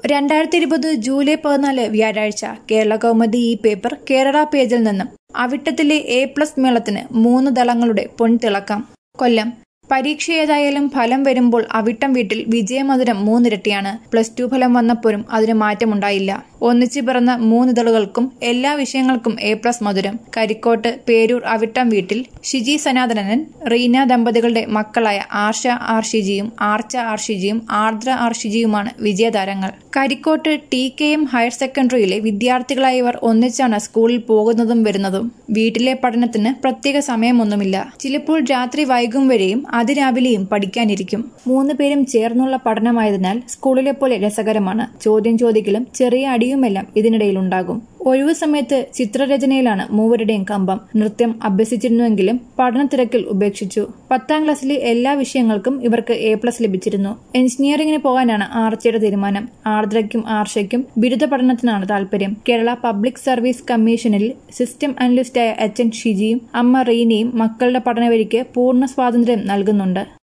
രണ്ടായിരത്തി ഇരുപത് ജൂലൈ പതിനാല് വ്യാഴാഴ്ച കേരള കൗമുദി ഈ പേപ്പർ കേരള പേജിൽ നിന്നും അവിട്ടത്തിലെ എ പ്ലസ് മേളത്തിന് മൂന്ന് ദളങ്ങളുടെ പൊൻതിളക്കം കൊല്ലം പരീക്ഷ ഏതായാലും ഫലം വരുമ്പോൾ അവിട്ടം വീട്ടിൽ വിജയമധുരം മൂന്നിരട്ടിയാണ് പ്ലസ് ടു ഫലം വന്നപ്പോഴും അതിന് മാറ്റമുണ്ടായില്ല ഒന്നിച്ചു പിറന്ന മൂന്ന് ഇതളുകൾക്കും എല്ലാ വിഷയങ്ങൾക്കും എ പ്ലസ് മധുരം കരിക്കോട്ട് പേരൂർ അവിട്ടം വീട്ടിൽ ഷിജി സനാതനൻ റീന ദമ്പതികളുടെ മക്കളായ ആർഷ ആർഷിജിയും ആർച്ച ആർഷിജിയും ആർദ്ര ആർഷിജിയുമാണ് വിജയതാരങ്ങൾ കരിക്കോട്ട് T K M higher secondary വിദ്യാർത്ഥികളായവർ ഒന്നിച്ചാണ് സ്കൂളിൽ പോകുന്നതും വരുന്നതും വീട്ടിലെ പഠനത്തിന് പ്രത്യേക സമയമൊന്നുമില്ല ചിലപ്പോൾ രാത്രി വൈകും വരെയും അതിരാവിലെയും പഠിക്കാനിരിക്കും മൂന്ന് പേരും ചേർന്നുള്ള പഠനമായതിനാൽ സ്കൂളിലെ പോലെ രസകരമാണ് ചോദ്യം ചോദിക്കലും ചെറിയ അടിയുമെല്ലാം ഇതിനിടയിലുണ്ടാകും ഒഴിവു സമയത്ത് ചിത്രരചനയിലാണ് മൂവരുടെയും കമ്പം നൃത്യം അഭ്യസിച്ചിരുന്നുവെങ്കിലും പഠനത്തിരക്കിൽ ഉപേക്ഷിച്ചു പത്താം ക്ലാസ്സിലെ എല്ലാ വിഷയങ്ങൾക്കും ഇവർക്ക് എ പ്ലസ് ലഭിച്ചിരുന്നു എഞ്ചിനീയറിംഗിന് പോകാനാണ് ആർച്ചയുടെ തീരുമാനം ആർദ്രയ്ക്കും ആർഷയ്ക്കും ബിരുദ പഠനത്തിനാണ് താല്പര്യം കേരള പബ്ലിക് സർവീസ് കമ്മീഷനിൽ സിസ്റ്റം അനലിസ്റ്റായ എച്ച് എൻ ഷിജിയും അമ്മ റീനയും മക്കളുടെ പഠനവഴിക്ക് പൂർണ്ണ സ്വാതന്ത്ര്യം നൽകുന്നുണ്ട്